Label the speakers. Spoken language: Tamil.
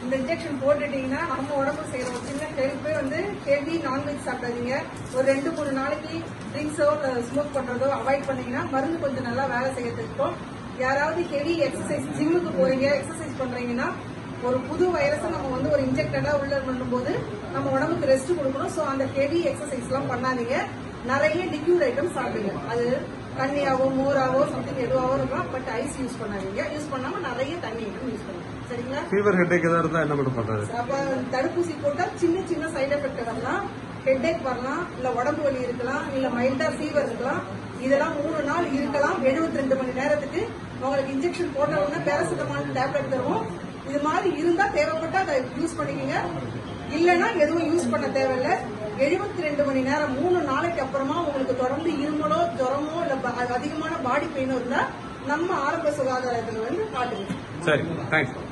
Speaker 1: இந்த இன்ஜெக்ஷன் போட்டுட்டீங்கன்னா நம்ம உடம்பு செய்யற ஒரு சின்ன ஹெல்ப்பே வந்து ஹெவி நான்வெஜ் சாப்பிடாதீங்க ஒரு ரெண்டு மூணு நாளைக்கு ட்ரிங்க்ஸோ ஸ்மோக் பண்றதோ அவாய்ட் பண்ணீங்கன்னா மருந்து கொஞ்சம் நல்லா வேலை செய்யறதுக்கு இருக்கும் யாராவது ஹெவி எக்ஸசைஸ் ஜிம்முக்கு போறீங்க எக்ஸசைஸ் பண்றீங்கன்னா ஒரு புது வைரஸை நம்ம வந்து ஒரு இன்ஜெக்டடா உள்ள பண்ணும்போது நம்ம உடம்புக்கு ரெஸ்ட் கொடுக்கணும் ஸோ அந்த ஹெவி எக்ஸசைஸ் எல்லாம் பண்ணாதீங்க நிறைய லிக்யூட் ஐட்டம் சாப்பிடுங்க அது தண்ணியாவோ மோராவோ சம்திங் எதுவாவோ இருக்கலாம் பட் ஐஸ் யூஸ் பண்ணாதீங்க யூஸ் பண்ணாம நிறைய தண்ணி ஐட்டம் யூஸ் பண்ணுங்க சரிங்களா
Speaker 2: ஃபீவர் ஹெட்டேக் ஏதாவது இருந்தா என்ன மேடம் பண்றது
Speaker 1: அப்ப தடுப்பூசி போட்டா சின்ன சின்ன சைடு எஃபெக்ட் வரலாம் ஹெட்ஏக் வரலாம் இல்ல உடம்பு வலி இருக்கலாம் இல்ல மைல்டா ஃபீவர் இருக்கலாம் இதெல்லாம் மூணு நாள் இருக்கலாம் 72 ரெண்டு மணி நேரத்துக்கு உங்களுக்கு இன்ஜெக்ஷன் போட்ட உடனே பேராசிட்டமால் டேப்லெட் தருவோம் இது மாதிரி இருந்தா தேவைப்பட்டா அதை யூஸ் பண்ணிக்கங்க இல்லைன்னா எதுவும் யூஸ் பண்ண தேவையில்ல 72 ரெண்டு மணி நேரம் மூணு நாளைக்கு அப்புறமா உங்களுக்கு தொடர்ந்து இருமலோ ஜுரமோ இல்ல ப- அதிகமான பாடி பெயினோ இருந்தா நம்ம ஆரம்ப சுகாதாரத்துல வந்து காட்டுங்க
Speaker 2: சரி தேங்க்ஸ்